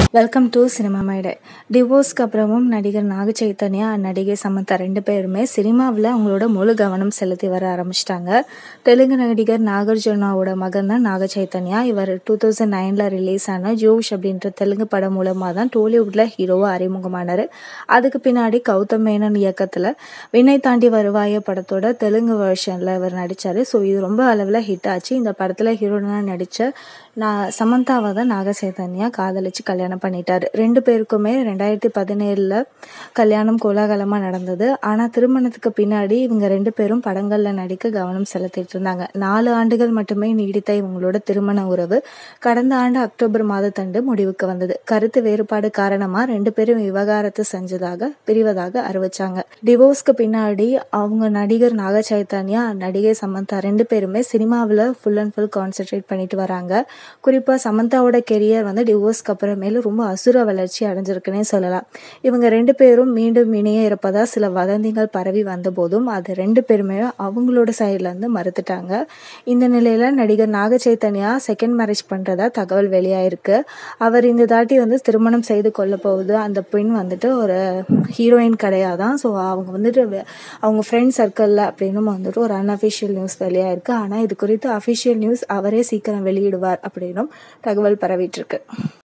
welcome to cinema மேடை டிவோர்ஸ்க்கு அப்புறமும் நடிகர் நாக சைத்தன்யா நடிகை சமந்தா ரெண்டு பேருமே சினிமாவில் அவங்களோட முழு கவனம் செலுத்தி வர ஆரம்பிச்சிட்டாங்க தெலுங்கு நடிகர் நாகார்ஜுனாவோட மகன் தான் நாக சைத்தன்யா இவர் டூ தௌசண்ட் நைனில் ரிலீஸ் ஆன ஜோஷ் அப்படின்ற தெலுங்கு படம் மூலமாக தான் டோலிவுட்டில் ஹீரோவாக அறிமுகமானார் அதுக்கு பின்னாடி கௌதம் மேனன் இயக்கத்தில் விண்ணை தாண்டி வருவாய படத்தோட தெலுங்கு வெர்ஷனில் இவர் நடித்தார் ஸோ இது ரொம்ப அளவில் ஹிட் ஆச்சு இந்த படத்தில் ஹீரோனாக நடித்த நான் சமந்தாவை தான் நாக சைத்தன்யா காதலிச்சு கல்யாணம் பண்ணிட்டார் ரெண்டு பேருக்குமே ரெண்டாயிரத்தி பதினேழில் கல்யாணம் கோலாகலமாக நடந்தது ஆனால் திருமணத்துக்கு பின்னாடி இவங்க ரெண்டு பேரும் படங்களில் நடிக்க கவனம் செலுத்திட்டு இருந்தாங்க நாலு ஆண்டுகள் மட்டுமே நீடித்த இவங்களோட திருமண உறவு கடந்த ஆண்டு அக்டோபர் மாதத்தண்டு முடிவுக்கு வந்தது கருத்து வேறுபாடு காரணமாக ரெண்டு பேரும் விவகாரத்து செஞ்சதாக பிரிவதாக அறிவிச்சாங்க டிவோர்ஸ்க்கு பின்னாடி அவங்க நடிகர் நாக சைத்தன்யா நடிகை சமந்தா ரெண்டு பேருமே சினிமாவில் ஃபுல் அண்ட் ஃபுல் கான்சென்ட்ரேட் பண்ணிட்டு வராங்க குறிப்பாக சமந்தாவோட கெரியர் வந்து டிவோர்ஸ்க்கு அப்புறமேல ரொம்ப அசுர வளர்ச்சி அடைஞ்சிருக்குன்னே சொல்லலாம் இவங்க ரெண்டு பேரும் மீண்டும் இணைய இருப்பதா சில வதந்திகள் பரவி வந்தபோதும் அது ரெண்டு பேருமே அவங்களோட சைட்லேருந்து மறுத்துட்டாங்க இந்த நிலையில் நடிகர் நாக சைத்தன்யா செகண்ட் மேரேஜ் பண்ணுறதா தகவல் வெளியாயிருக்கு அவர் இந்த தாட்டி வந்து திருமணம் செய்து கொள்ள போகுது அந்த பெண் வந்துட்டு ஒரு ஹீரோயின் கிடையாதான் ஸோ அவங்க வந்துட்டு வே- அவங்க ஃப்ரெண்ட் சர்க்கிளில் அப்படின்னும் வந்துட்டு ஒரு அன்அஃபிஷியல் நியூஸ் வெளியாயிருக்கு ஆனால் இது குறித்து அஃபிஷியல் நியூஸ் அவரே சீக்கிரம் வெளியிடுவார் அப்படின்னும் தகவல் பரவிட்டு இருக்கு